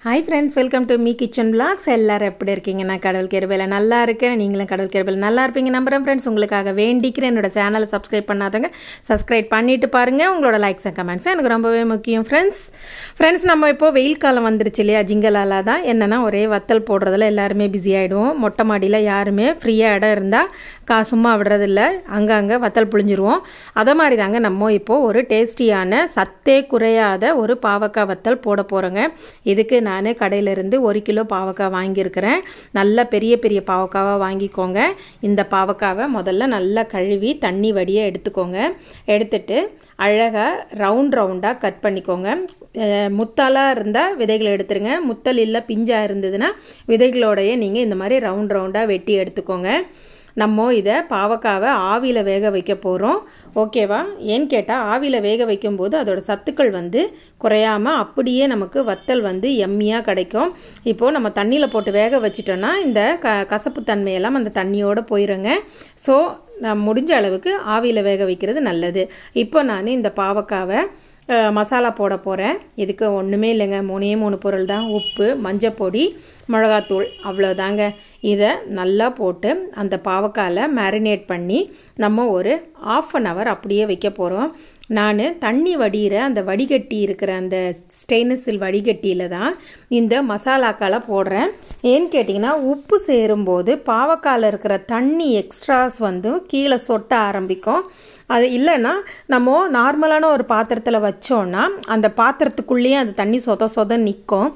hi friends welcome to me kitchen blogs எல்லாரும் எப்படி இருக்கீங்க நான் கடவுள் கிருபையில் நல்லா இருக்கேன் நீங்களும் கடவுள் கிருபையில் நல்லா இருப்பீங்க நம்புறேன் ஃப்ரெண்ட்ஸ் உங்களுக்காக வேண்டிக்கிறேன் என்னோட சேனலை சப்ஸ்கிரைப் பண்ணாதவங்க சப்ஸ்கிரைப் பண்ணிட்டு பாருங்கள் உங்களோட லைக்ஸ் அண்ட் கமெண்ட்ஸ் எனக்கு ரொம்பவே முக்கியம் ஃப்ரெண்ட்ஸ் ஃப்ரெண்ட்ஸ் நம்ம இப்போ வெயில் காலம் வந்துருச்சு இல்லையா ஜிங்கலாலா தான் என்னென்னா ஒரே வத்தல் போடுறதுல எல்லாருமே பிஸி ஆகிடுவோம் மொட்டை மாடியில் யாருமே ஃப்ரீயாக இடம் இருந்தால் கா சும்மா விடுறதில்ல அங்கங்கே வத்தல் புழிஞ்சிருவோம் அதை மாதிரி தாங்க நம்ம இப்போது ஒரு டேஸ்டியான சத்தே குறையாத ஒரு பாவக்காய் வத்தல் போட போகிறோங்க இதுக்கு நான் கடையிலேருந்து ஒரு கிலோ பாவக்காய் வாங்கியிருக்கிறேன் நல்ல பெரிய பெரிய பாவக்காவாக வாங்கிக்கோங்க இந்த பாவக்காவை முதல்ல நல்லா கழுவி தண்ணி வடியை எடுத்துக்கோங்க எடுத்துட்டு அழகாக ரவுண்ட் ரவுண்டாக கட் பண்ணிக்கோங்க அஹ் முத்தாலாக இருந்தால் விதைகளை எடுத்துருங்க முத்தல் இல்லை பிஞ்சாக இருந்ததுன்னா விதைகளோடையே நீங்கள் இந்த மாதிரி ரவுண்ட் ரவுண்டாக வெட்டி எடுத்துக்கோங்க நம்ம இதை பாவக்காவை ஆவியில் வேக வைக்க போகிறோம் ஓகேவா ஏன்னு கேட்டால் ஆவியில் வேக வைக்கும்போது அதோட சத்துக்கள் வந்து குறையாமல் அப்படியே நமக்கு வத்தல் வந்து எம்மியாக கிடைக்கும் இப்போது நம்ம தண்ணியில் போட்டு வேக வச்சிட்டோன்னா இந்த க கசப்பு தன்மையெல்லாம் அந்த தண்ணியோடு போயிருங்க ஸோ நான் முடிஞ்ச அளவுக்கு ஆவியில் வேக வைக்கிறது நல்லது இப்போ நான் இந்த பாவக்காவை அஹ், மசாலா போட போகிறேன் இதுக்கு ஒன்றுமே இல்லைங்க மூணே மூணு பொருள் தான் உப்பு மஞ்சப்பொடி மிளகாத்தூள் அவ்வளோதாங்க இதை நல்லா போட்டு அந்த பாவக்காயில் மேரினேட் பண்ணி நம்ம ஒரு ஆஃப் அன் ஹவர் அப்படியே வைக்க போகிறோம் நான் தண்ணி வடிகிற அந்த வடிகட்டி இருக்கிற அந்த ஸ்டெயின்லெஸ் ஸ்டீல் வடிகட்டியில் தான் இந்த மசாலாக்களை போடுறேன் ஏன்னு கேட்டிங்கன்னா உப்பு சேரும்போது பாவக்காயில் இருக்கிற தண்ணி எக்ஸ்ட்ராஸ் வந்து கீழே சொட்ட ஆரம்பிக்கும் அது இல்லைன்னா நம்ம நார்மலான ஒரு பாத்திரத்தில் வச்சோன்னா அந்த பாத்திரத்துக்குள்ளேயே அந்த தண்ணி சொத சொத நிற்கும்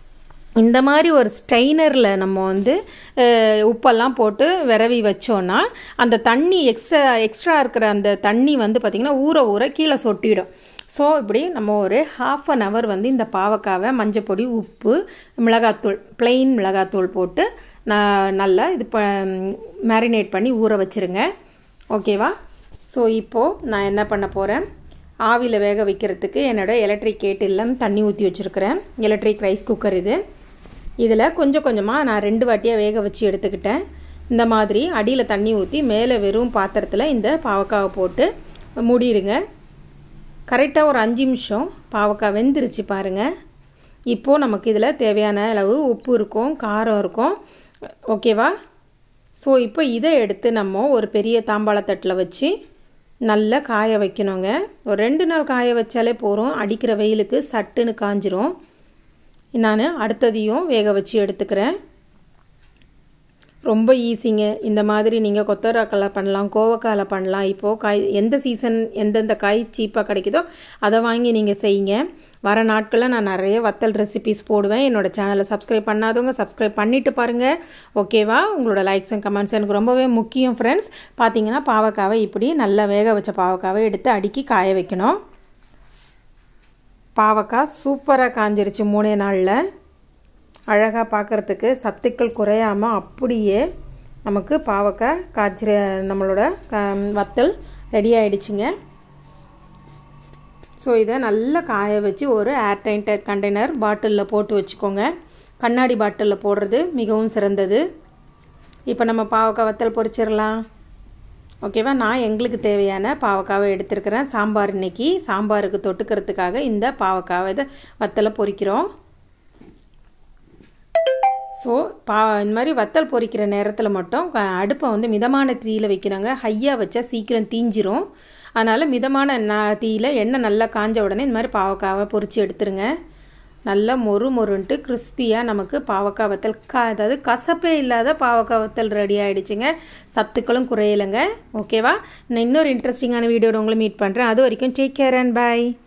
இந்த மாதிரி ஒரு ஸ்ட்ரெயினரில் நம்ம வந்து அஹ், உப்பெல்லாம் போட்டு விரவி வச்சோன்னா அந்த தண்ணி எக்ஸ்ட்ரா எக்ஸ்ட்ரா இருக்கிற அந்த தண்ணி வந்து பார்த்திங்கன்னா ஊற ஊற கீழே சொட்டிடும் ஸோ இப்படி நம்ம ஒரு ஹாஃப் அன் ஹவர் வந்து இந்த பாவக்காவை மஞ்சப்பொடி உப்பு மிளகாத்தூள் plain மிளகாத்தூள் போட்டு நான் நல்லா இது ப மேரினேட் பண்ணி ஊற வச்சுருங்க ஓகேவா ஸோ இப்போது நான் என்ன பண்ண போகிறேன் ஆவியில் வேக வைக்கிறதுக்கு என்னோடய எலக்ட்ரிக் கேட்டில் தண்ணி ஊற்றி வச்சுருக்கிறேன் எலக்ட்ரிக் ரைஸ் குக்கர் இது இதில் கொஞ்சம் கொஞ்சமாக நான் ரெண்டு வாட்டியாக வேக வச்சு எடுத்துக்கிட்டேன் இந்த மாதிரி அடியில் தண்ணி ஊற்றி மேலே வெறும் பாத்திரத்தில் இந்த பாவக்காவை போட்டு மூடிடுங்க கரெக்டாக ஒரு அஞ்சு நிமிஷம் பாவக்காய் வெந்துருச்சு பாருங்கள் இப்போது நமக்கு இதில் தேவையான அளவு உப்பு இருக்கும் காரம் இருக்கும் ஓகேவா ஸோ இப்போ இதை எடுத்து நம்ம ஒரு பெரிய தாம்பாளத்தட்டில் வச்சு நல்லா காய வைக்கணுங்க ஒரு ரெண்டு நாள் காய வச்சாலே போகிறோம் அடிக்கிற வெயிலுக்கு சட்டுன்னு காஞ்சிரும் நான் அடுத்ததையும் வேக வச்சு எடுத்துக்கிறேன் ரொம்ப ஈஸிங்க இந்த மாதிரி நீங்கள் கொத்தவரக்காயில் பண்ணலாம் கோவக்காயில் பண்ணலாம் இப்போது காய் எந்த சீசன் எந்தெந்த காய் சீப்பாக கிடைக்குதோ அதை வாங்கி நீங்கள் செய்யுங்க வர நாட்களில் நான் நிறைய வத்தல் ரெசிபிஸ் போடுவேன் என்னோட சேனலை சப்ஸ்கிரைப் பண்ணாதவங்க சப்ஸ்கிரைப் பண்ணிட்டு பாருங்கள் ஓகேவா உங்களோட லைக்ஸ் அண்ட் கமெண்ட்ஸ் எனக்கு ரொம்பவே முக்கியம் ஃப்ரெண்ட்ஸ் பார்த்தீங்கன்னா பாவக்காவை இப்படி நல்லா வேக வச்ச பாவக்காவை எடுத்து அடுக்கி காய வைக்கணும் பாவக்காய் சூப்பராக காஞ்சிருச்சு மூணே நாளில் அழகாக பார்க்குறதுக்கு சத்துக்கள் குறையாமல் அப்படியே நமக்கு பாவக்காய் காய்ச்சிற நம்மளோட க வத்தல் ரெடி ஆயிடுச்சுங்க ஸோ இதை நல்லா காய வச்சு ஒரு ஏர்டைட் கண்டெய்னர் பாட்டிலில் போட்டு வச்சுக்கோங்க கண்ணாடி பாட்டிலில் போடுறது மிகவும் சிறந்தது இப்போ நம்ம பாவக்காய் வத்தல் பொரிச்சிடலாம் ஓகேவா நான் எங்களுக்கு தேவையான பாவக்காவை எடுத்துருக்கிறேன் சாம்பார் இன்னைக்கு சாம்பாருக்கு தொட்டுக்கிறதுக்காக இந்த பாவக்காவை இதை வத்தலை பொரிக்கிறோம் ஸோ பா இந்த மாதிரி வத்தல் பொரிக்கிற நேரத்தில் மட்டும் க- அடுப்பை வந்து மிதமான தீயில் வைக்கிறாங்க ஹையாக வச்சா சீக்கிரம் தீஞ்சிரும் அதனால் மிதமான ந- தீயில எண்ணெய் நல்லா காஞ்ச உடனே இந்த மாதிரி பாவக்காவை பொரித்து எடுத்துருங்க நல்லா மொறு மொறுன்ட்டு கிறிஸ்பியாக நமக்கு பாவக்காய் வத்தல் க அதாவது கசப்பே இல்லாத பாவக்காய் வத்தல் ரெடி ஆகிடுச்சுங்க சத்துக்களும் குறையலைங்க ஓகேவா நான் இன்னொரு இன்ட்ரெஸ்டிங்கான வீடியோட உங்களை மீட் பண்ணுறேன் அது வரைக்கும் டேக் கேர் அண்ட் பை